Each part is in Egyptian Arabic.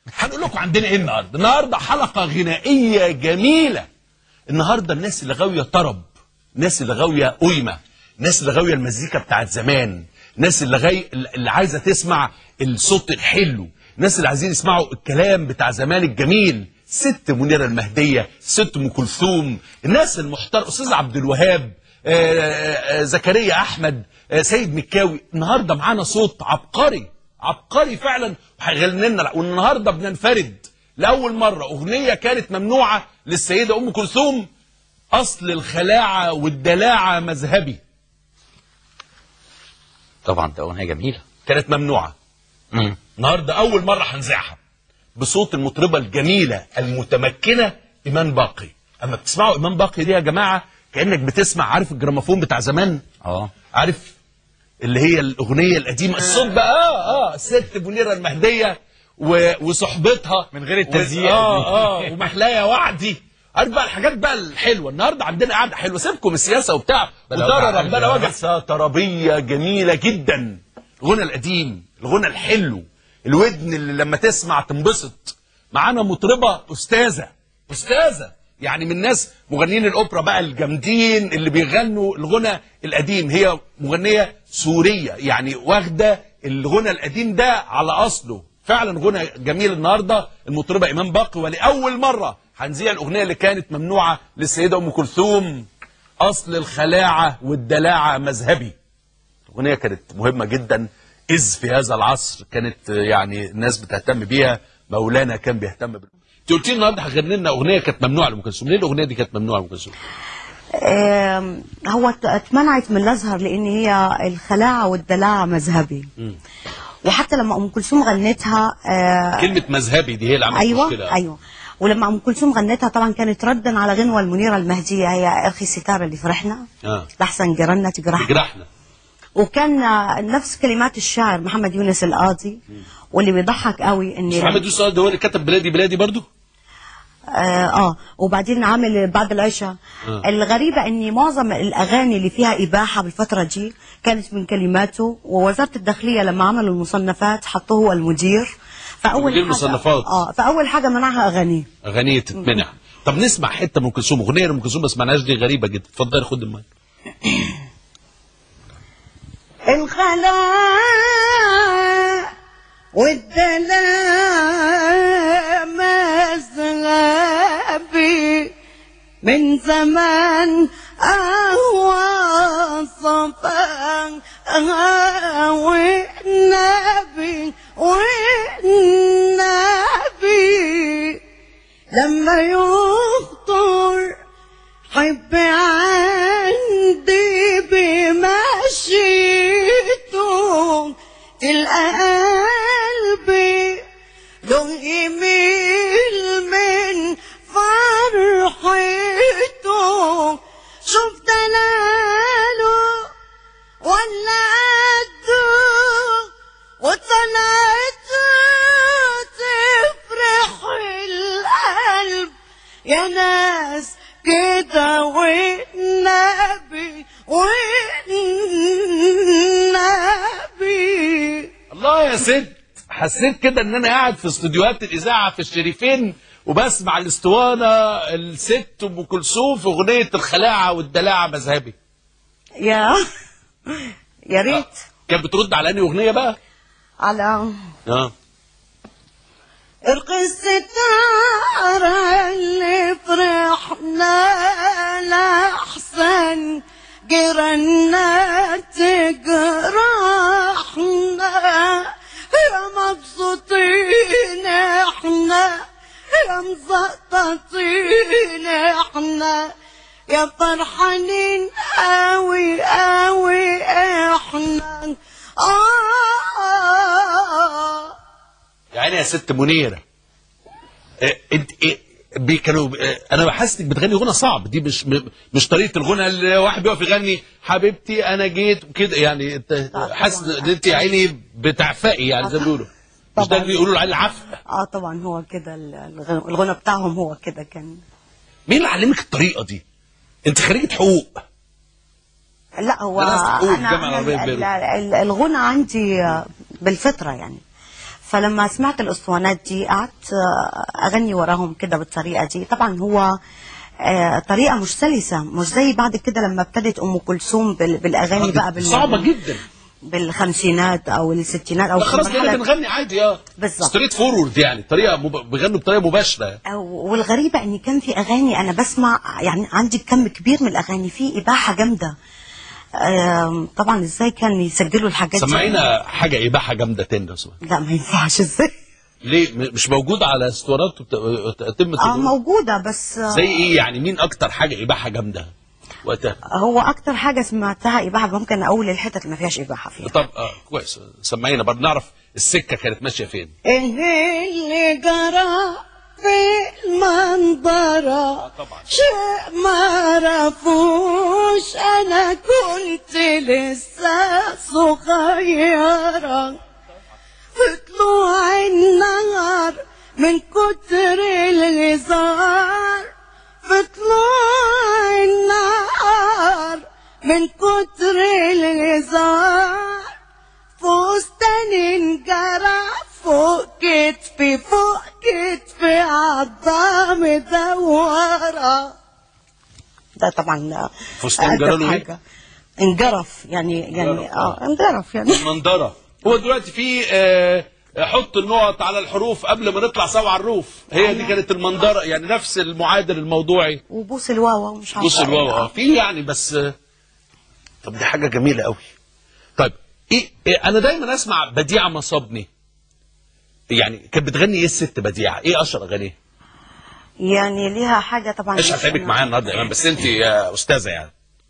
هنقول لكم عندنا ايه النهارده النهارده حلقه غنائيه جميله النهارده الناس اللي غاويه طرب الناس اللي غاويه قيمه الناس اللي غاويه المزيكا بتاعت زمان الناس اللي غاي اللي عايزه تسمع الصوت الحلو الناس اللي عايزين يسمعوا الكلام بتاع زمان الجميل ست منيره المهديه ست ام كلثوم الناس المحترمه استاذ عبد الوهاب آه، آه، زكريا احمد آه، سيد مكاوي النهارده معانا صوت عبقري عبقري فعلا وهيغني لنا والنهارده بننفرد لاول مره اغنيه كانت ممنوعه للسيده ام كلثوم اصل الخلاعه والدلاعه مذهبي طبعا ده اغنيه جميله كانت ممنوعه مم. النهارده اول مره هنذاعها بصوت المطربه الجميله المتمكنه ايمان باقي اما بتسمعوا ايمان باقي دي يا جماعه كانك بتسمع عارف الجراموفون بتاع زمان اه عارف اللي هي الاغنيه القديمه الصوت بقى اه اه الست منيره المهديه و... وصحبتها من غير التزييق و... اه اه ومحلايا وعدي عارف بقى الحاجات بقى الحلوه النهارده عندنا قعده حلوه سيبكم السياسه وبتاع بلا وترى وجع ربنا قلب. وجع طربيه جميله جدا الغنى القديم الغنى الحلو الودن اللي لما تسمع تنبسط معانا مطربه استاذه استاذه يعني من ناس مغنيين الاوبرا بقى الجامدين اللي بيغنوا الغنى القديم هي مغنيه سوريه يعني واخده الغنى القديم ده على اصله فعلا غنى جميل النهارده المطربه ايمان باقي ولاول مره هنذيع الاغنيه اللي كانت ممنوعه للسيده ام كلثوم اصل الخلاعه والدلاعه مذهبي الاغنيه كانت مهمه جدا اذ في هذا العصر كانت آه، يعني الناس بتهتم بيها مولانا كان بيهتم بال انت قلت لي النهارده هتغني لنا اغنيه كانت ممنوعه لام كلثوم ليه الاغنيه دي كانت ممنوعه لام كلثوم آم، هو ات- اتمنعت من الازهر لان هي الخلاعه والدلاعه مذهبي وحتى لما ام كلثوم غنتها آه، كلمه مذهبي دي هي اللي عملت ايوه مشكله ايوه ولما ام كلثوم غنتها طبعا كانت ردا على غنوه المنيره المهديه هي ارخي الستاره اللي فرحنا اه لحسن جيراننا تجرحنا جرحنا وكان آه، نفس كلمات الشاعر محمد يونس القاضي واللي بيضحك قوي ان محمد يوسف ده هو اللي كتب بلادي بلادي برضو آه, اه وبعدين عامل بعد العشاء آه. الغريبة ان معظم الاغاني اللي فيها اباحة بالفترة دي كانت من كلماته ووزارة الداخلية لما عملوا المصنفات حطوه هو المدير فاول مدير حاجة المصنفات. اه فاول حاجة منعها اغانيه اغنيه تتمنع طب نسمع حته من ام كلثوم اغنيه لام كلثوم ما سمعناهاش دي غريبه جدا اتفضلي خد المايك الخلاء والدلاء مذهبي من زمان أهوى صفا والنبي والنبي لما يخطر حب عندي بمشيته تلقى قلبي له يميل من فرحته شوف دلاله ولا قده وطلعته تفرح القلب يا ناس كده والنبي والنبي الله يا ست حسيت كده ان انا قاعد في استوديوهات الاذاعه في الشريفين وبسمع الاسطوانه الست ام كلثوم في اغنيه الخلاعه والدلاعه مذهبي يا يا ريت كانت بترد على انهي اغنيه بقى على اه ارقي الستارة اللي فرحنا لأحسن جيراننا تجرحنا يا مبسوطين احنا يا مزقططين احنا يا فرحانين قوي قوي احنا آه يعني يا ست منيره إيه انت إيه بي- كانوا إيه انا بحس انك بتغني غنى صعب دي مش م- مش طريقه الغنى اللي واحد بيقف يغني حبيبتي انا جيت وكده يعني انت طبعاً. حاسس ان انت يا عيني بتعفقي يعني زي ما بيقولوا مش ده طبعاً. اللي بيقولوا عليه العفق اه طبعا هو كده الغ- الغنى بتاعهم هو كده كان مين اللي علمك الطريقه دي انت خريجه حقوق لا هو درست حقوق انا الجامعة أنا العربية ال- ببيروت. ال- الغنى عندي آه، بالفطره يعني فلما سمعت الاسطوانات دي قعدت آه، اغني وراهم كده بالطريقه دي طبعا هو آه، طريقه مش سلسه مش زي بعد كده لما ابتدت ام كلثوم بال- بالاغاني بقى بال صعبه جدا بالخمسينات او الستينات او لا في خلاص بقينا المرحلة- بنغني عادي اه بالظبط. ستريت فورورد يعني طريقه مب... بيغنوا بطريقه مباشره أو- والغريبة ان كان في اغاني انا بسمع يعني عندي كم كبير من الاغاني في اباحة جامدة آم، طبعا ازاي كان يسجلوا الحاجات دي سمعينا حاجه اباحه جامده تاني لو سمحت. لا ما ينفعش ازاي ليه م- مش موجود على اسطوانات وتتم اه موجودة بس آه، زي ايه يعني مين اكتر حاجه اباحه جامده وقتها هو اكتر حاجة سمعتها اباحة ممكن اقول الحتت اللي ما فيهاش اباحة فيها طب اه كويس سمعينا برضه نعرف السكه كانت ماشيه فين ايه اللي جرى في المنظرة طبعا. شيء ما عرفوش انا كنت لسه صغيرة في طلوع النهار من كتر الهزار في طلوع النهار من كتر الهزار فستان انجرى فوق كتفي فوق كتفي عضة مدورة ده طبعا فستان أدب جرى له إيه؟ حاجة. انجرف يعني يعني اه انجرف يعني المنظره هو دلوقتي في آه حط النقط على الحروف قبل ما نطلع سوا على الروف هي دي كانت المنظره يعني نفس المعادل الموضوعي وبوس الواوا ومش عارفه بص الواو اه في يعني بس آه، طب دي حاجه جميله قوي طيب ايه, إيه انا دايما اسمع بديعه مصابني يعني كانت بتغني ايه الست بديعه ايه اشهر اغانيها يعني ليها حاجه طبعا مش هتعبك معايا النهارده يا إيمان، بس انت يا استاذه يعني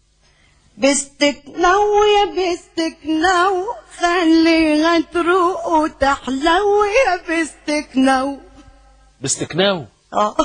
بستك نو يا بستك نو خليها تروق وتحلو يا بستك نو باستكناو اه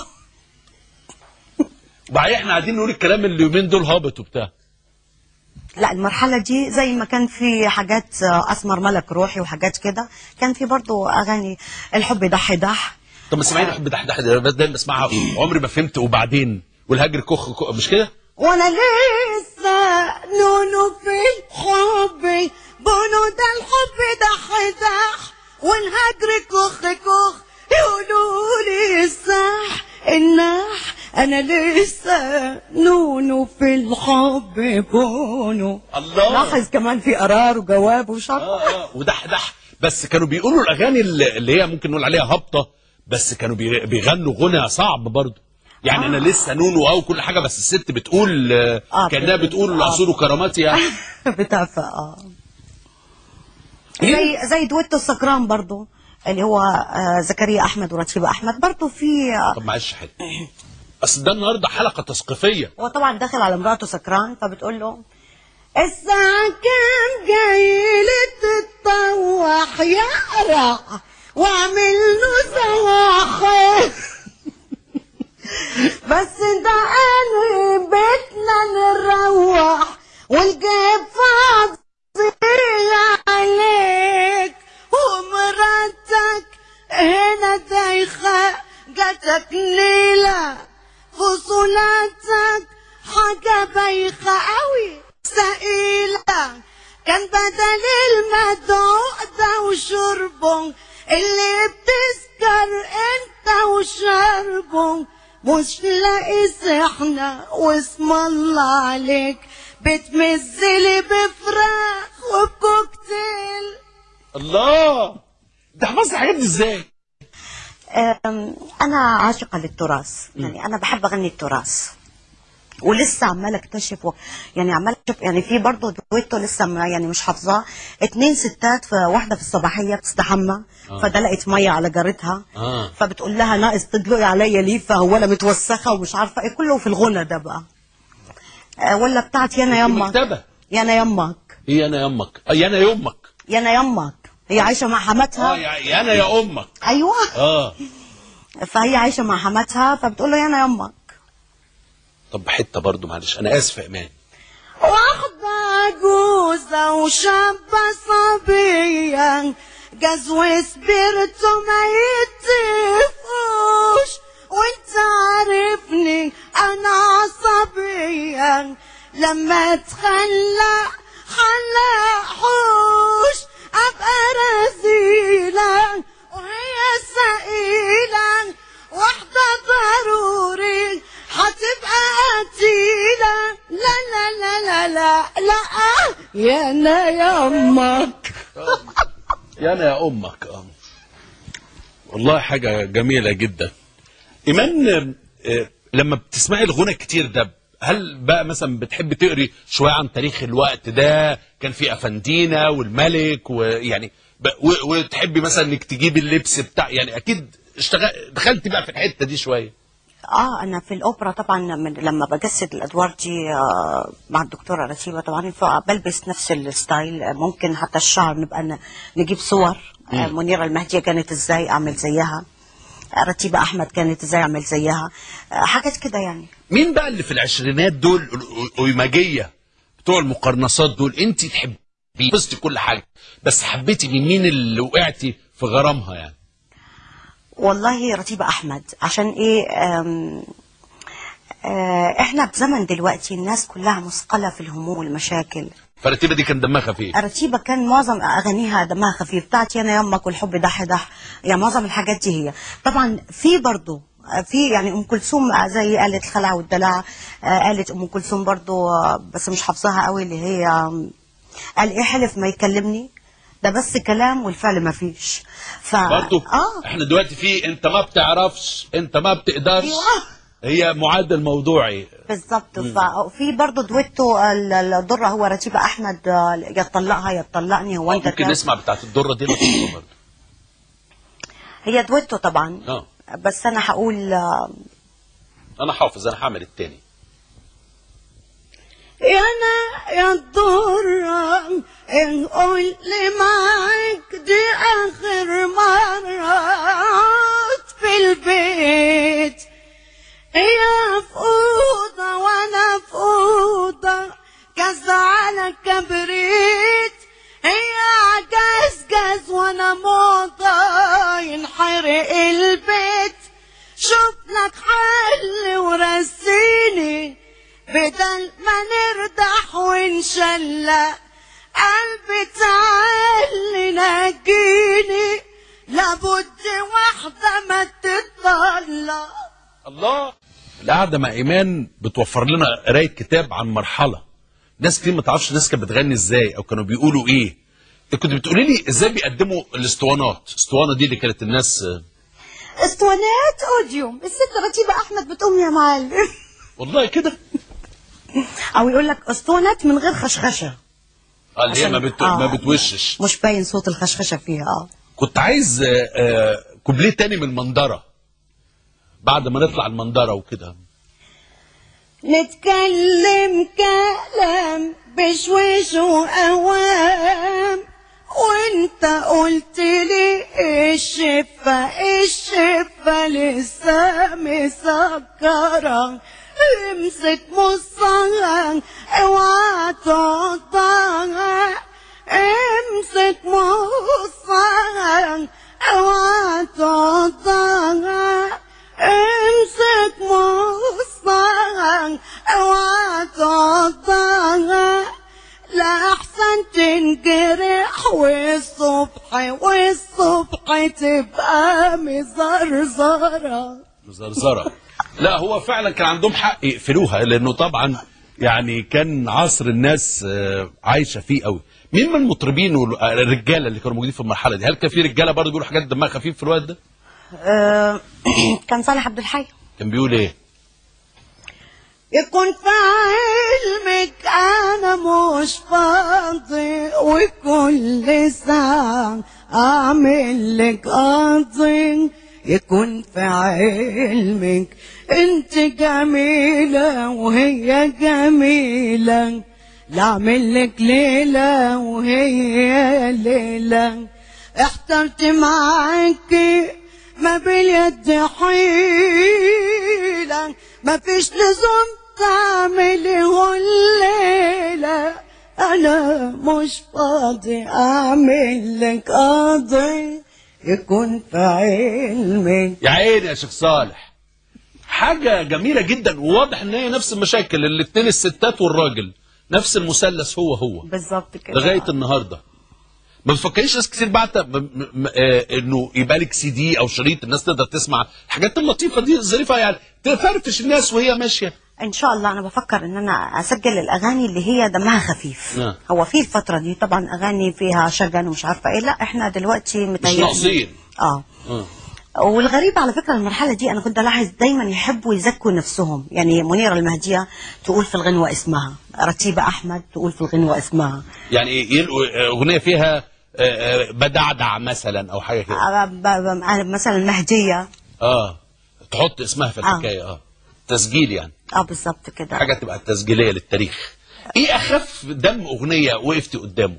وبعدين احنا قاعدين نقول الكلام اللي اليومين دول هابط وبتاع لا المرحلة دي زي ما كان في حاجات آه، أسمر ملك روحي وحاجات كده كان في برضو أغاني الحب ضحي ضح طب اسمعيني حب دح دح ده بس دايما بسمعها عمري ما فهمت وبعدين والهجر كخ كخ مش كده؟ وأنا لسه نونو في الحب بونو ده الحب ضحي ضح والهجر كخ كخ يقولوا لي الصح النح أنا لسه نونو في الحب بونو الله. لاحظ كمان في قرار وجواب ومش عارفة اه اه ودح دح بس كانوا بيقولوا الاغاني اللي اللي هي ممكن نقول عليها هابطه بس كانوا بي- بيغنوا غنى صعب برضه يعني انا لسه نونو او كل حاجه بس الست بتقول آه، آه، كانها بت- بتقول آه. الاصول كراماتي يعني بتعفى اه زي زي دويتو السكران برضو اللي هو آه زكريا احمد ورتيبه احمد برضو في آه طب معلش حته اصل ده النهارده حلقه تثقيفيه هو طبعا داخل على مراته سكران فبتقول له الساعة كام جاي تتطوح يقرع واعمل له سواحل بس ده انا بيتنا نروح والجيب فاضي عليك ومراتك هنا دايخة جاتك ليلة فصولاتك حاجة بايخة قوي سئيلة كان بدل المدعوق ده وشربه اللي بتسكر انت وشربه مش لاقي سحنة واسم الله عليك بتمزلي بفراخ وبكوكتيل الله انت حفظت الحاجات دي ازاي؟ أم، انا عاشقه للتراث يعني انا بحب اغني التراث ولسه عماله اكتشف و... يعني عماله اكتشف يعني في برضه دويتو لسه ما يعني مش حافظاه اتنين ستات في واحده في الصباحيه بتستحمى آه. فدلقت ميه على جارتها آه. فبتقول لها ناقص تدلقي عليا ليفه هو انا متوسخه ومش عارفه ايه كله في الغنى ده بقى أه، ولا بتاعت يانا في يمك مكتبة. يانا يمك هي انا يمك آه، يا انا يمك يانا يمك هي عايشه مع حماتها اه يا يا انا يا امك ايوه اه فهي عايشه مع حماتها فبتقول له يانا يمك طب حته برضو معلش انا اسف يا ايمان واحدة عجوزة وشابة صبية جزو سبيرتو ما يتفقوش وانت عارفني انا عصبية لما اتخلق حلق حوش ابقى رزيلة يا انا يا امك اه والله حاجه جميله جدا ايمان آه، لما بتسمعي الغنى كتير ده هل بقى مثلا بتحب تقري شويه عن تاريخ الوقت ده كان في افندينا والملك ويعني ب- و- وتحبي مثلا انك تجيبي اللبس بتاع يعني اكيد اشتغل دخلتي بقى في الحته دي شويه اه انا في الاوبرا طبعا من لما بجسد الادوار دي آه مع الدكتوره رتيبه طبعا فبلبس نفس الستايل آه، ممكن حتى الشعر نبقى ن- نجيب صور آه منيره المهديه كانت ازاي اعمل زيها آه، رتيبه احمد كانت ازاي اعمل زيها آه حاجات كده يعني مين بقى اللي في العشرينات دول الأيماجية بتوع المقرنصات دول انت تحبي حفظتي كل حاجة بس حبيتي من مين اللي وقعتي في غرامها يعني والله رتيبة أحمد عشان إيه أم آه، إحنا بزمن دلوقتي الناس كلها مثقلة في الهموم والمشاكل فرتيبة دي كان دمها خفيف رتيبة كان معظم أغانيها دمها خفيف بتاعتي أنا يمك والحب دح دح يعني معظم الحاجات دي هي طبعا في برضو آه، في يعني ام كلثوم آه، زي قالت الخلع والدلع آه، قالت ام كلثوم برضو آه، بس مش حافظاها قوي اللي هي آم، قال ايه حلف ما يكلمني ده بس كلام والفعل ما فيش ف برضو اه احنا دلوقتي في انت ما بتعرفش انت ما بتقدرش أيوة. هي معدل موضوعي بالظبط ففي برضه دويتو ال- الضره هو رتيبه احمد آه، يا تطلقها يا تطلقني هو انت ممكن كان- نسمع بتاعت الدرة دي لطيفة برضو هي دويتو طبعا اه بس انا هقول آه، انا حافظ انا هعمل التاني يا انا يا الضره نقول لي معاك دي اخر مره في البيت هي في اوضه وانا في اوضه كذا على كبريت هي عجاز جاز وانا موضه ينحرق البيت شوف لك حل ورسيني بدل ما نردح ونشلق قلبي تعال نجيني لابد واحدة ما تتطلق الله القعدة مع إيمان بتوفر لنا قراية كتاب عن مرحلة ناس كتير ما تعرفش الناس كانت بتغني ازاي او كانوا بيقولوا ايه انت كنت بتقولي لي ازاي بيقدموا الاسطوانات الاسطوانه دي اللي كانت الناس اسطوانات اوديوم الست رتيبة احمد بتقوم يا معلم والله كده او يقول لك اسطوانات من غير خشخشة آه، اللي هي ما, عشان- بت... آه. ما بتوشش مش باين صوت الخشخشة فيها اه كنت عايز آه، آه، كوبليه تاني من المندره بعد ما نطلع المندره وكده نتكلم كلام بشويش وأوام وانت قلت لي الشفة الشفة لسه مسكرة امسك مصها اوعى تقطعها امسك مصها اوعى تقطعها امسك مصها اوعى تقطعها لا احسن تنجرح والصبح والصبح تبقى مزرزره مزرزره لا هو فعلا كان عندهم حق يقفلوها لانه طبعا يعني كان عصر الناس آه، عايشه فيه قوي مين من المطربين والرجاله اللي كانوا موجودين في المرحله دي هل كان في رجاله برضه بيقولوا حاجات دمها خفيف في الوقت ده أه كان صالح عبد الحي كان بيقول ايه يكون في علمك انا مش فاضي وكل ساعة اعمل لك قاضي يكون في علمك انت جميلة وهي جميلة لا اعمل لك ليلة وهي ليلة احترت معاكي ما باليد حيلة ما فيش لزوم تعملي الليلة أنا مش فاضي أعمل لك قاضي يكون في علمك يا عيني يا شيخ صالح حاجه جميله جدا وواضح ان هي نفس المشاكل الاثنين الستات والراجل نفس المثلث هو هو بالظبط كده لغايه النهارده ما بتفكريش ناس كتير بعت م- م- م- آه، انه يبقى لك سي دي او شريط الناس تقدر تسمع الحاجات اللطيفه دي الظريفه يعني تفرفش الناس وهي ماشيه ان شاء الله انا بفكر ان انا اسجل الاغاني اللي هي دمها خفيف نعم. هو في الفتره دي طبعا اغاني فيها شجن ومش عارفه ايه لا احنا دلوقتي متهيألي ناقصين. اه آه. والغريب على فكره المرحله دي انا كنت الاحظ دايما يحبوا يزكوا نفسهم يعني منيره المهديه تقول في الغنوه اسمها رتيبه احمد تقول في الغنوه اسمها يعني إيه، يلقوا اغنيه فيها آه، آه، بدعدع مثلا او حاجه كده آه، ب- ب- مثلا مهديه اه تحط اسمها في آه. الحكايه اه تسجيل يعني اه بالظبط كده حاجه تبقى تسجيليه للتاريخ ايه اخف دم اغنيه وقفتي قدامه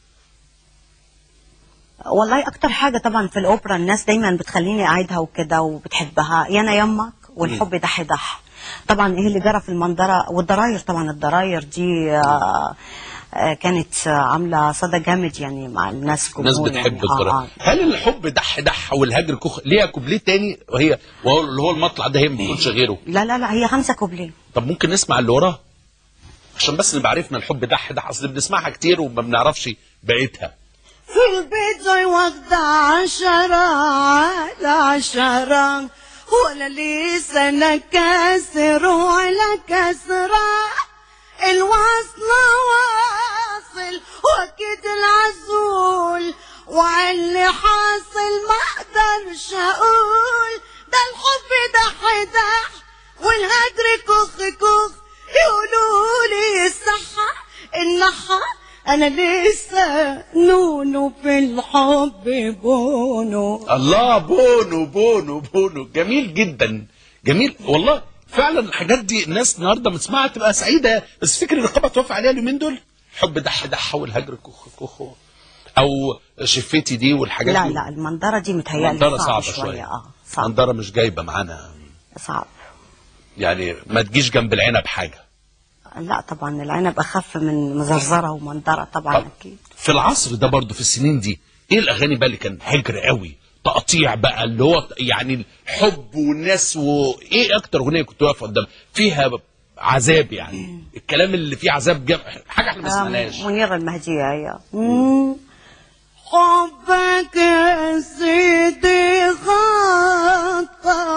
والله اكتر حاجه طبعا في الاوبرا الناس دايما بتخليني اعيدها وكده وبتحبها يانا يمك والحب دح دح طبعا ايه اللي جرى في المنظره والضراير طبعا الضراير دي آه آه كانت آه، عامله صدى جامد يعني مع الناس كلهم الناس بتحب يعني. الدرا آه آه. هل الحب دح دح والهجر كخ ليها كوبليه تاني وهي وهو اللي هو المطلع ده هي ما بتقولش غيره لا لا لا هي خمسه كوبليه طب ممكن نسمع اللي وراه عشان بس نبقى عرفنا الحب دح دح اصل بنسمعها كتير وما بنعرفش بقيتها في البيت زي واخدة عشرة على عشرة ولا لسه أنا كاسر ولا كسرة الوصلة واصل وأكيد العزول وعلي حاصل ما أقدرش أقول ده الحب دح دح والهجر كخ كخ يقولوا لي الصحة النحة أنا لسه نونو في الحب بونو الله بونو بونو بونو جميل جدا جميل والله فعلا الحاجات دي الناس النهارده بتسمعها تبقى سعيده بس فكر الرقابه توافق عليها اليومين دول حب دح دح والهجر كخ كخ او شفتي دي والحاجات لا دي لا المنظرة دي متهيألي منظره صعبة صعبه شوية شويه اه صعب منظره مش جايبه معانا صعب يعني ما تجيش جنب العنب حاجه لا طبعا العنب أخف من مزرزرة ومنظرة طبعا طب أكيد في العصر ده برضه في السنين دي ايه الاغاني بقى اللي كان هجر قوي تقطيع بقى اللي هو يعني الحب والناس وايه اكتر اغنيه كنت واقف قدام فيها عذاب يعني الكلام اللي فيه عذاب جم... حاجه احنا ما آه، سمعناش منيرة المهدية هي مم. حبك يا سيدي غطى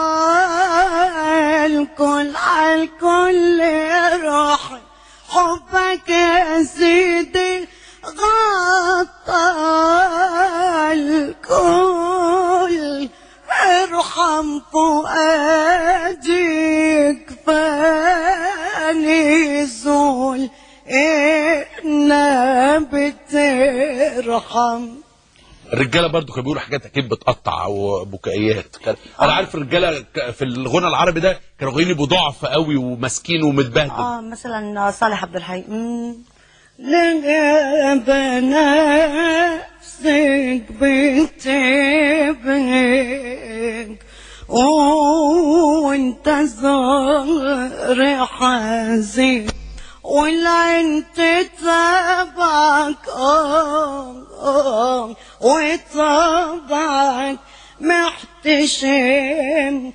الكل على الكل روحي حبك يا سيدي غطى الكل ارحم فؤادي كفاني زول إنا بترحم الرجاله برضه كانوا بيقولوا حاجات اكيد بتقطع وبكائيات كان... انا عارف الرجاله ك- في الغنى العربي ده كانوا غيني بضعف قوي ومسكين ومتبهدل اه مثلا صالح عبد الحي مم. لقى بنفسك بتبهج وانت زهر حزين والعين تتابعك اه اه وطبعك محتشم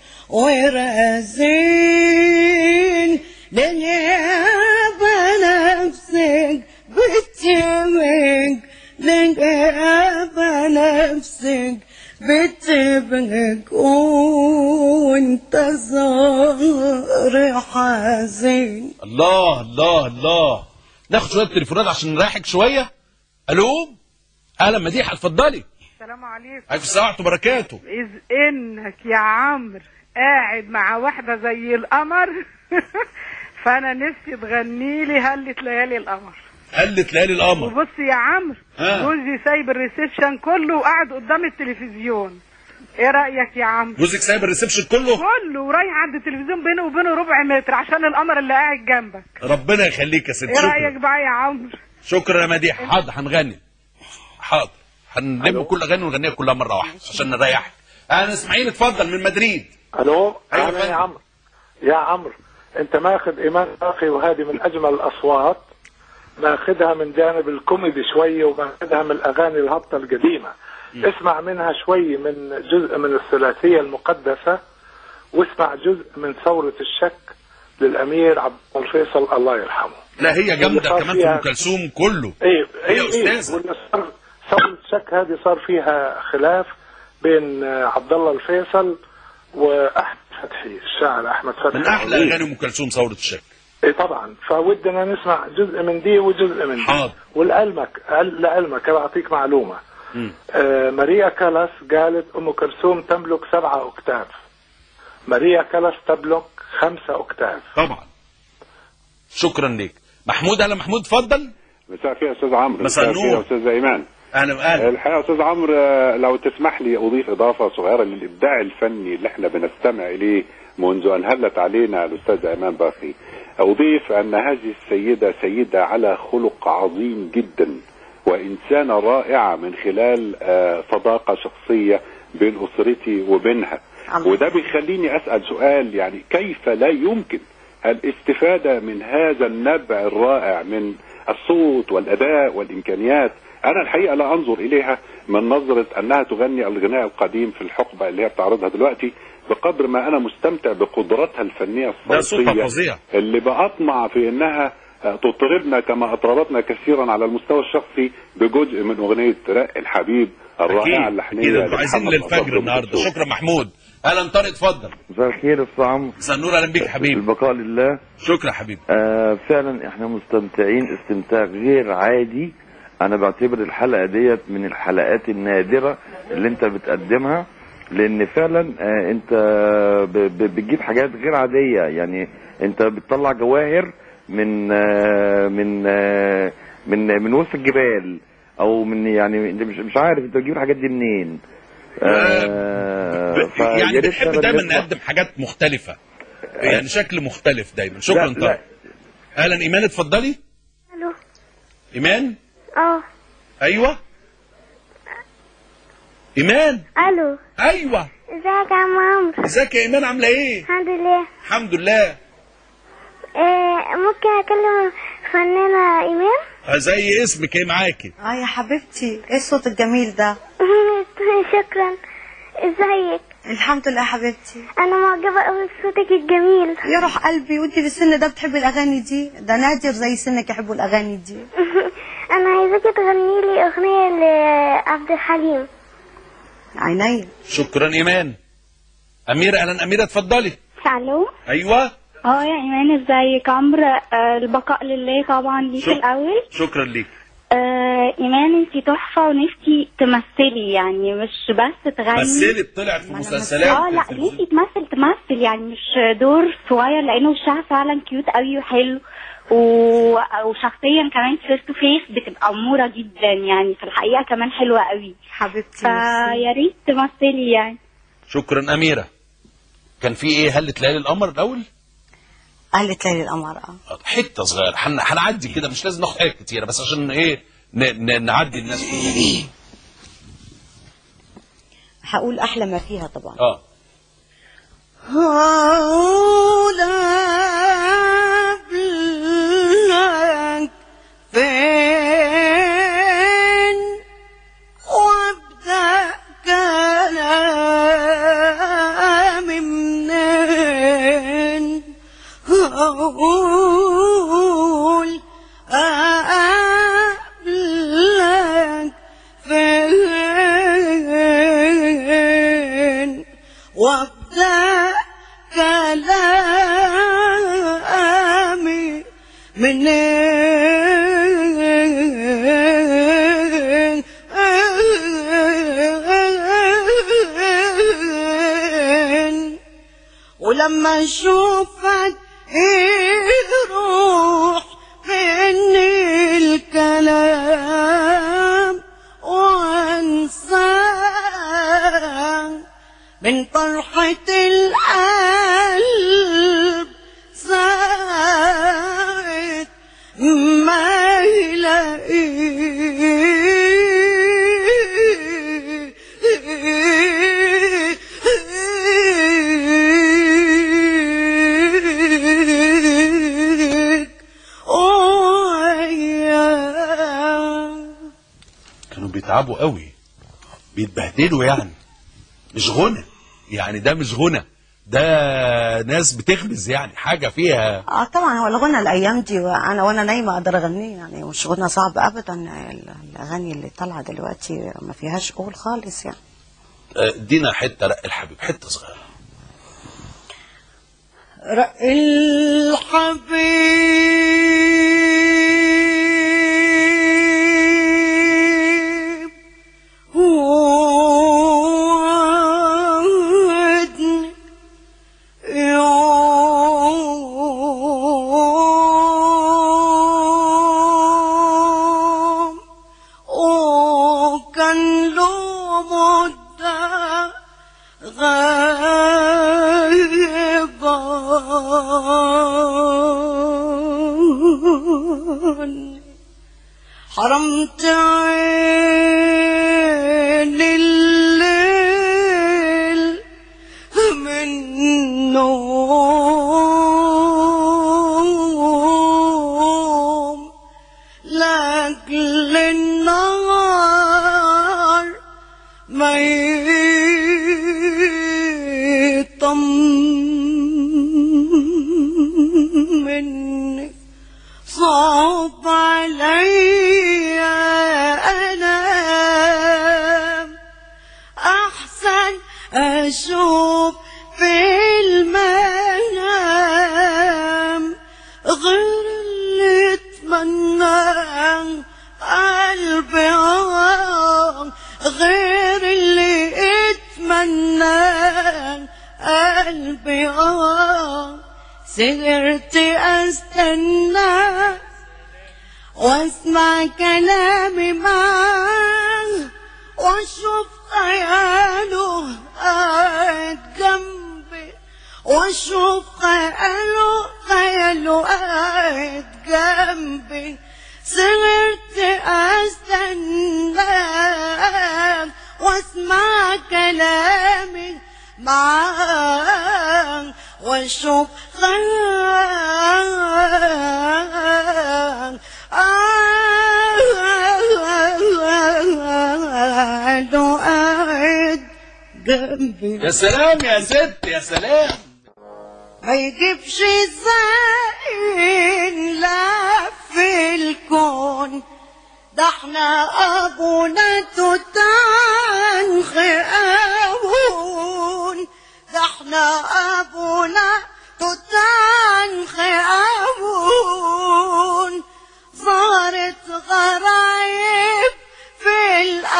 ورزين لنياب نفسك بتبك لنياب نفسك بتبك وانت زهر حزين الله الله الله ناخد شويه تليفونات عشان نريحك شويه الو اهلا مديحه اتفضلي السلام عليكم عليكم السلام ورحمه الله وبركاته إذ إنك يا عمرو قاعد مع واحدة زي القمر فأنا نفسي تغني لي هلة ليالي القمر قلت ليالي القمر وبص يا عمرو آه. جوزي سايب الريسبشن كله وقاعد قدام التلفزيون ايه رأيك يا عمرو جوزك سايب الريسبشن كله كله ورايح عند التلفزيون بينه وبينه ربع متر عشان القمر اللي قاعد جنبك ربنا يخليك يا ست ايه رأيك شكرا بقى يا عمرو شكرا يا مديحه حاضر هنغني حاضر هنلم كل اغاني ونغنيها كلها مره واحده عشان نريحك انا اسماعيل اتفضل من مدريد الو أيوة انا فندم. يا عمرو يا عمرو انت ماخذ ايمان باقي وهذه من اجمل الاصوات ماخذها من جانب الكوميدي شويه وماخذها من الاغاني الهابطه القديمه اسمع منها شوي من جزء من الثلاثيه المقدسه واسمع جزء من ثوره الشك للامير عبد الله الفيصل الله يرحمه لا هي جامده صار كمان في فيها- ام كلثوم كله ايه هي ايه أستاذة. ايه واللي صار ثوره الشك هذه صار فيها خلاف بين آه، عبد الله الفيصل واحمد فتحي الشاعر احمد فتحي من احلى العظيم. اغاني ام كلثوم ثوره الشك ايه طبعا فودنا نسمع جزء من دي وجزء من دي حاضر. ولعلمك قال- لعلمك بعطيك معلومه آه ماريا كالاس قالت ام كلثوم تملك سبعه اوكتاف ماريا كالاس تملك خمسه اوكتاف طبعا شكرا لك محمود اهلا محمود اتفضل مساء الخير يا استاذ عمرو مساء الخير النور. يا استاذ ايمان اهلا واهلا الحقيقه يا استاذ عمرو آه، لو تسمح لي اضيف اضافه صغيره للابداع الفني اللي احنا بنستمع اليه منذ ان هلت علينا الاستاذ ايمان باقي اضيف ان هذه السيده سيده على خلق عظيم جدا وانسانه رائعه من خلال آه، صداقه شخصيه بين اسرتي وبينها الله. وده بيخليني اسال سؤال يعني كيف لا يمكن الاستفاده من هذا النبع الرائع من الصوت والاداء والامكانيات انا الحقيقه لا انظر اليها من نظره انها تغني الغناء القديم في الحقبه اللي هي بتعرضها دلوقتي بقدر ما انا مستمتع بقدرتها الفنيه ده صوتها الصوتيه فظيع اللي بأطمع في انها تطربنا كما اطربتنا كثيرا على المستوى الشخصي بجزء من اغنيه رق الحبيب الرائعه اكيد اللحنيه اكيد انتوا عايزين لمحمد للفجر مصطفى النهارده كلثوم. شكرا محمود اهلا طارق اتفضل مساء الخير يا استاذ عمرو مساء النور اهلا بيك يا حبيبي البقاء لله شكرا يا حبيبي آه فعلا احنا مستمتعين استمتاع غير عادي انا بعتبر الحلقه ديت من الحلقات النادره اللي انت بتقدمها لان فعلا آه انت ب- ب- بتجيب حاجات غير عاديه يعني انت بتطلع جواهر من آه من آه من من وسط الجبال او من يعني انت مش مش عارف انت بتجيب الحاجات دي منين آه ب- فيا يعني ريت بنحب فعلاً دايما نسمع. نقدم حاجات مختلفه يعني شكل مختلف دايما شكرا لا، لا. طارق اهلا ايمان اتفضلي الو ايمان اه ايوه ايمان الو ايوه ازيك يا عم عمرو ازيك يا ايمان عامله ايه الحمد لله الحمد لله إيه ممكن اكلم فنانة ايمان آه، زي اسمك ايه معاكي اه يا حبيبتي ايه الصوت الجميل ده شكرا ازيك الحمد لله يا حبيبتي انا معجبة قوي بصوتك الجميل يا روح قلبي وانت في السن ده بتحبي الاغاني دي ده نادر زي سنك يحبوا الاغاني دي انا عايزاكي تغني لي اغنية لعبد الحليم عينيا شكرا ايمان اميره اهلا اميره اتفضلي الو ايوه اه يا ايمان ازيك عمرو آه، البقاء لله طبعا ليك شك- الاول شكرا ليك آه، ايمان انتي تحفة ونفسي تمثلي يعني مش بس تغني مثلت طلعت في مسلسلات اه لا نفسي تمثل تمثل يعني مش دور صغير لانه وشها فعلا كيوت قوي وحلو و... وشخصيا كمان فيس تو فيس بتبقى اموره جدا يعني في الحقيقه كمان حلوه قوي حبيبتي فيا ريت تمثلي يعني شكرا اميره كان في ايه هلت ليالي القمر الاول قالت ليلى القمر اه حته صغيره هن- هنعدي كده مش لازم ناخد حاجات كتيره بس عشان ايه ن- ن- نعدي الناس كلها هقول احلى ما فيها طبعا اه قبلك فين وابدا كلامي منين اقول قبلك فين وابدا كلامي منين ولما اشوفك يروح مني الكلام وانساه من فرحة القلب ساعة ما يلاقيك وياه كانوا بيتعبوا قوي بيتبهدلوا يعني مش غنى يعني ده مش غنى ده ناس بتخبز يعني حاجه فيها اه طبعا هو الغنى الايام دي انا وانا نايمه اقدر اغنيه يعني مش غنى صعب ابدا ال- الاغاني اللي طالعه دلوقتي ما فيهاش قول خالص يعني آه، ادينا حته رق الحبيب حته صغيره رق الحبيب وعدني يوم وكان له مدة غيبان حرمت عين الليل من نوم لاجل النهار ما يطمني صعب علي انا احسن اشوف في المنام غير اللي اتمناه قلبي آه غير اللي اتمناه قلبي آه سهرت استنى واسمع كلامي معاه واشوف خياله قاعد جنبي واشوف خياله خياله قاعد جنبي سهرت استنى واسمع كلامي معاه واشوف خيال قاعد قاعد جنبي يا سلام يا ست يا سلام ما يجيبش زين لا في الكون ده احنا ابونا توتنخ امون ده احنا ابونا توتنخ امون صارت غرايب في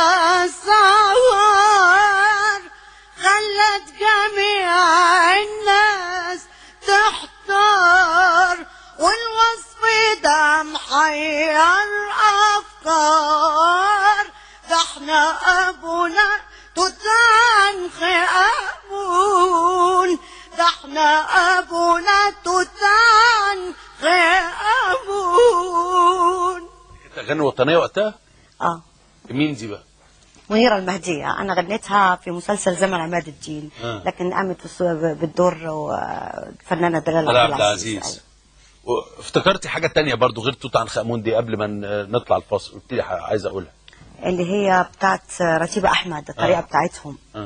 الاسعار خلت جميع الناس تحتار والوصف ده محير افكار ده احنا ابونا توتنخ امون ده احنا ابونا توتنخ امون كانت اغاني وطنيه وقتها اه مين دي بقى منيرة المهدية أنا غنيتها في مسلسل زمن عماد الدين آه. لكن قامت في الصو- بالدور الفنانة دلال علي عبد عبد العزيز العزيز وافتكرتي حاجه تانية برضو غير توت عنخ امون دي قبل ما ن- نطلع الفاصل قلت لي ح- عايز اقولها اللي هي بتاعت رتيبة أحمد الطريقة آه. بتاعتهم آه.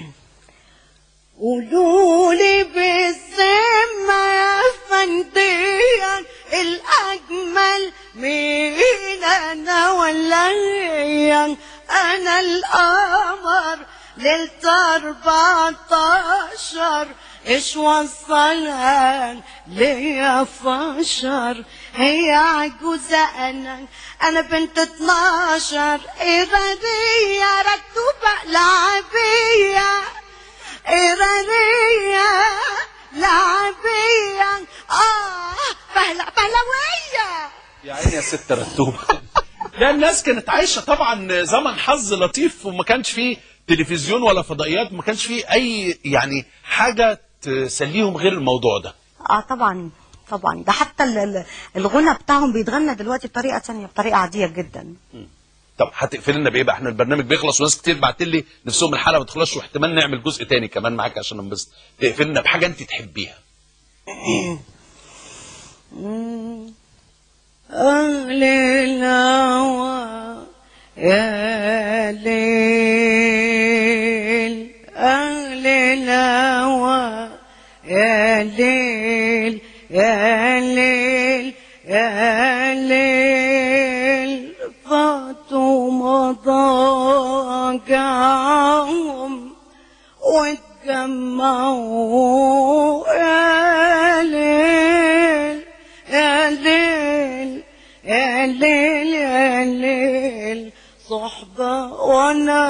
قولولي بالذمة يا فنديا الأجمل مين أنا ولا هي أنا القمر ليلة أربعتاشر إيش وصلها ليا فشر هي عجوزة أنا أنا بنت اتناشر إيرانية رتوبة لعبية إيرانية لعبية آه بهلا بهلوية يا عيني يا ست رتوبه لا الناس كانت عايشه طبعا زمن حظ لطيف وما كانش فيه تلفزيون ولا فضائيات ما كانش فيه اي يعني حاجه تسليهم غير الموضوع ده اه طبعا طبعا ده حتى ال- ال- الغنى بتاعهم بيتغنى دلوقتي بطريقة تانية بطريقة عادية جدا طب هتقفل لنا بايه بقى احنا البرنامج بيخلص وناس كتير بعت لي نفسهم الحلقه ما تخلصش واحتمال نعمل جزء تاني كمان معاك عشان ننبسط تقفل لنا بحاجه انت تحبيها أهل الهوى يا ليل أهل الهوى يا ليل يا ليل يا ليل فاتوا مضاجعهم واتجمعوا يا وانا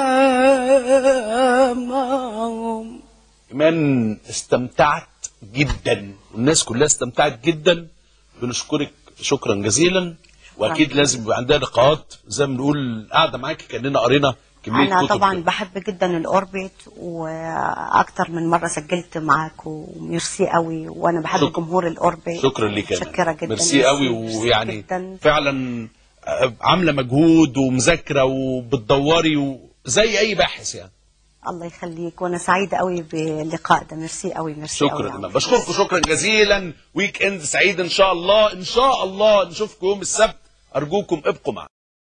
معهم ايمان استمتعت جدا والناس كلها استمتعت جدا بنشكرك شكرا جزيلا واكيد لازم يبقى عندنا لقاءات زي ما بنقول قاعده معاكي كاننا قرينا كميه انا كتب طبعا كده. بحب جدا الاوربت واكتر من مره سجلت معاك وميرسي قوي وانا بحب شكرا. جمهور الاوربت شكرا ليك يا متشكره مان. جدا ميرسي قوي ميرسي ويعني جدا. فعلا عامله مجهود ومذاكره وبتدوري وزي اي باحث يعني الله يخليك وانا سعيده قوي باللقاء ده ميرسي قوي ميرسي قوي شكرا يا إمام. عمرو. بشكركم شكرا جزيلا ويك اند سعيد ان شاء الله ان شاء الله نشوفكم يوم السبت ارجوكم ابقوا معنا